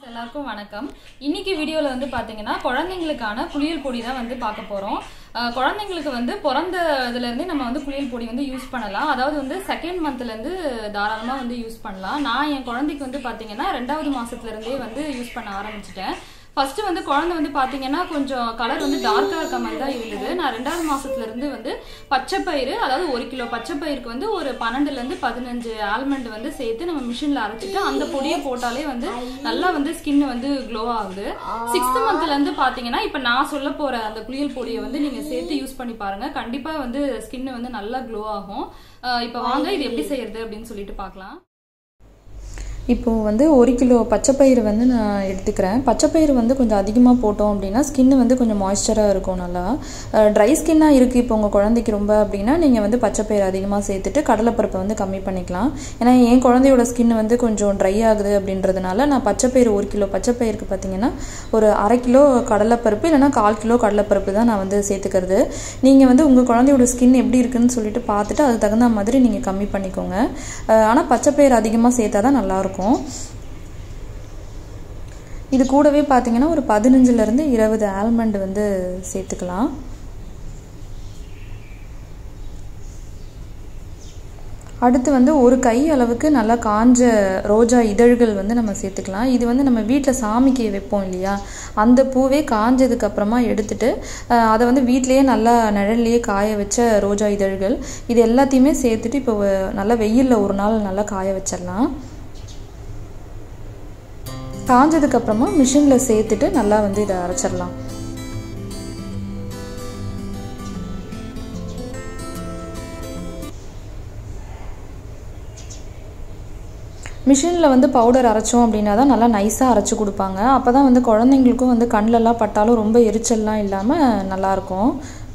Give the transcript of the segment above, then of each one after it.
எல்லாருக்கும் வணக்கம் இன்னைக்கு வீடியோவில் வந்து பார்த்தீங்கன்னா குழந்தைங்களுக்கான குளியல் பொடி தான் வந்து பார்க்க போகிறோம் குழந்தைங்களுக்கு வந்து பிறந்த இதுலேருந்தே நம்ம வந்து குளியல் பொடி வந்து யூஸ் பண்ணலாம் அதாவது வந்து செகண்ட் மந்த்லேருந்து தாராளமாக வந்து யூஸ் பண்ணலாம் நான் என் குழந்தைக்கு வந்து பார்த்தீங்கன்னா ரெண்டாவது மாதத்துலேருந்தே வந்து யூஸ் பண்ண ஆரம்பிச்சிட்டேன் ஃபர்ஸ்ட் வந்து குழந்தை வந்து பாத்தீங்கன்னா கொஞ்சம் கலர் வந்து டார்க்கா இருக்க மாதிரி தான் இருந்தது நான் ரெண்டாவது மாசத்துல இருந்து வந்து பச்சை பயிறு அதாவது ஒரு கிலோ பச்சை பயிருக்கு வந்து ஒரு பன்னெண்டுல இருந்து பதினஞ்சு ஆல்மண்ட் வந்து சேர்த்து நம்ம மிஷின்ல அரைச்சிட்டு அந்த பொடியை போட்டாலே வந்து நல்லா வந்து ஸ்கின் வந்து க்ளோ ஆகுது சிக்ஸ்த் மந்த்ல இருந்து பாத்தீங்கன்னா இப்ப நான் சொல்ல போற அந்த குளியல் பொடியை வந்து நீங்க சேர்த்து யூஸ் பண்ணி பாருங்க கண்டிப்பா வந்து ஸ்கின் வந்து நல்லா க்ளோ ஆகும் அஹ் இப்ப வாங்க இது எப்படி செய்யறது அப்படின்னு சொல்லிட்டு பார்க்கலாம் இப்போது வந்து ஒரு கிலோ பச்சைப்பயிறு வந்து நான் எடுத்துக்கிறேன் பச்சைப்பயிறு வந்து கொஞ்சம் அதிகமாக போட்டோம் அப்படின்னா ஸ்கின்னு வந்து கொஞ்சம் மாய்ஸ்சராக இருக்கும் நல்லா ட்ரை ஸ்கின்னாக இருக்குது இப்போ உங்கள் குழந்தைக்கு ரொம்ப அப்படின்னா நீங்கள் வந்து பச்சைப்பயிறு அதிகமாக சேர்த்துட்டு கடலைப்பருப்பை வந்து கம்மி பண்ணிக்கலாம் ஏன்னா என் குழந்தையோட ஸ்கின் வந்து கொஞ்சம் ட்ரை ஆகுது அப்படின்றதுனால நான் பச்சைப்பயிறு ஒரு கிலோ பச்சைப்பயிருக்கு பார்த்தீங்கன்னா ஒரு அரை கிலோ கடலைப்பருப்பு இல்லைனா கால் கிலோ கடலைப்பருப்பு தான் நான் வந்து சேர்த்துக்கிறது நீங்கள் வந்து உங்கள் குழந்தையோட ஸ்கின் எப்படி இருக்குன்னு சொல்லிட்டு பார்த்துட்டு அதுக்கு தகுந்த மாதிரி நீங்கள் கம்மி பண்ணிக்கோங்க ஆனால் பச்சைப்பயிறு அதிகமாக சேர்த்தா தான் நல்லாயிருக்கும் இருக்கும் இது கூடவே பார்த்தீங்கன்னா ஒரு பதினஞ்சுலேருந்து இருபது ஆல்மண்ட் வந்து சேர்த்துக்கலாம் அடுத்து வந்து ஒரு கை அளவுக்கு நல்லா காஞ்ச ரோஜா இதழ்கள் வந்து நம்ம சேர்த்துக்கலாம் இது வந்து நம்ம வீட்டில் சாமிக்கு வைப்போம் இல்லையா அந்த பூவே காஞ்சதுக்கு அப்புறமா எடுத்துட்டு அதை வந்து வீட்டிலேயே நல்லா நிழல்லையே காய வச்ச ரோஜா இதழ்கள் இது எல்லாத்தையுமே சேர்த்துட்டு இப்போ நல்லா வெயிலில் ஒரு நாள் நல்லா காய வச்சிடலாம் காஞ்சதுக்கு அப்புறமா மிஷினில் சேர்த்துட்டு நல்லா வந்து இதை அரைச்சிடலாம் மிஷினில் வந்து பவுடர் அரைச்சோம் அப்படின்னா தான் நல்லா நைஸாக அரைச்சி கொடுப்பாங்க அப்போ தான் வந்து குழந்தைங்களுக்கும் வந்து கண்ணிலலாம் பட்டாலும் ரொம்ப எரிச்சல்லாம் இல்லாமல் நல்லாயிருக்கும்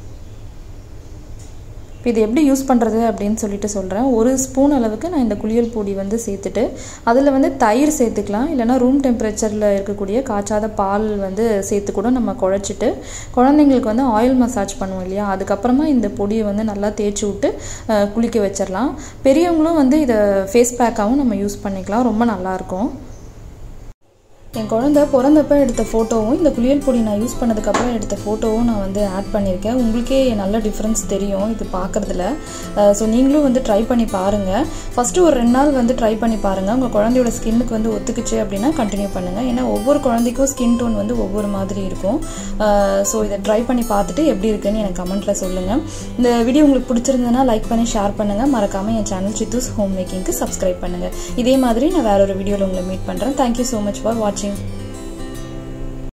இப்போ இது எப்படி யூஸ் பண்ணுறது அப்படின்னு சொல்லிட்டு சொல்கிறேன் ஒரு ஸ்பூன் அளவுக்கு நான் இந்த குளியல் பொடி வந்து சேர்த்துட்டு அதில் வந்து தயிர் சேர்த்துக்கலாம் இல்லைனா ரூம் டெம்பரேச்சரில் இருக்கக்கூடிய காய்ச்சாத பால் வந்து சேர்த்து கூட நம்ம குழச்சிட்டு குழந்தைங்களுக்கு வந்து ஆயில் மசாஜ் பண்ணுவோம் இல்லையா அதுக்கப்புறமா இந்த பொடியை வந்து நல்லா தேய்ச்சி விட்டு குளிக்க வச்சிடலாம் பெரியவங்களும் வந்து இதை ஃபேஸ் பேக்காகவும் நம்ம யூஸ் பண்ணிக்கலாம் ரொம்ப நல்லாயிருக்கும் என் குழந்த பிறந்தப்ப எடுத்த ஃபோட்டோவும் இந்த குளியல் பொடி நான் யூஸ் பண்ணதுக்கப்புறம் எடுத்த ஃபோட்டோவும் நான் வந்து ஆட் பண்ணியிருக்கேன் உங்களுக்கே நல்ல டிஃப்ரென்ஸ் தெரியும் இது பார்க்குறதுல ஸோ நீங்களும் வந்து ட்ரை பண்ணி பாருங்கள் ஃபஸ்ட்டு ஒரு ரெண்டு நாள் வந்து ட்ரை பண்ணி பாருங்கள் உங்கள் குழந்தையோட ஸ்கின்னுக்கு வந்து ஒத்துக்குச்சு அப்படின்னா கண்டினியூ பண்ணுங்கள் ஏன்னா ஒவ்வொரு குழந்தைக்கும் ஸ்கின் டோன் வந்து ஒவ்வொரு மாதிரி இருக்கும் ஸோ இதை ட்ரை பண்ணி பார்த்துட்டு எப்படி இருக்குன்னு எனக்கு கமெண்ட்டில் சொல்லுங்கள் இந்த வீடியோ உங்களுக்கு பிடிச்சிருந்ததுன்னா லைக் பண்ணி ஷேர் பண்ணுங்கள் மறக்காமல் என் சேனல் சித்தூஸ் ஹோம் மேக்கிங்க்கு சப்ஸ்கிரைப் பண்ணுங்கள் இதே மாதிரி நான் வேற ஒரு வீடியோவில் உங்களை மீட் பண்ணுறேன் தேங்க்யூ ஸோ மச் ஃபார் வாட்சிங்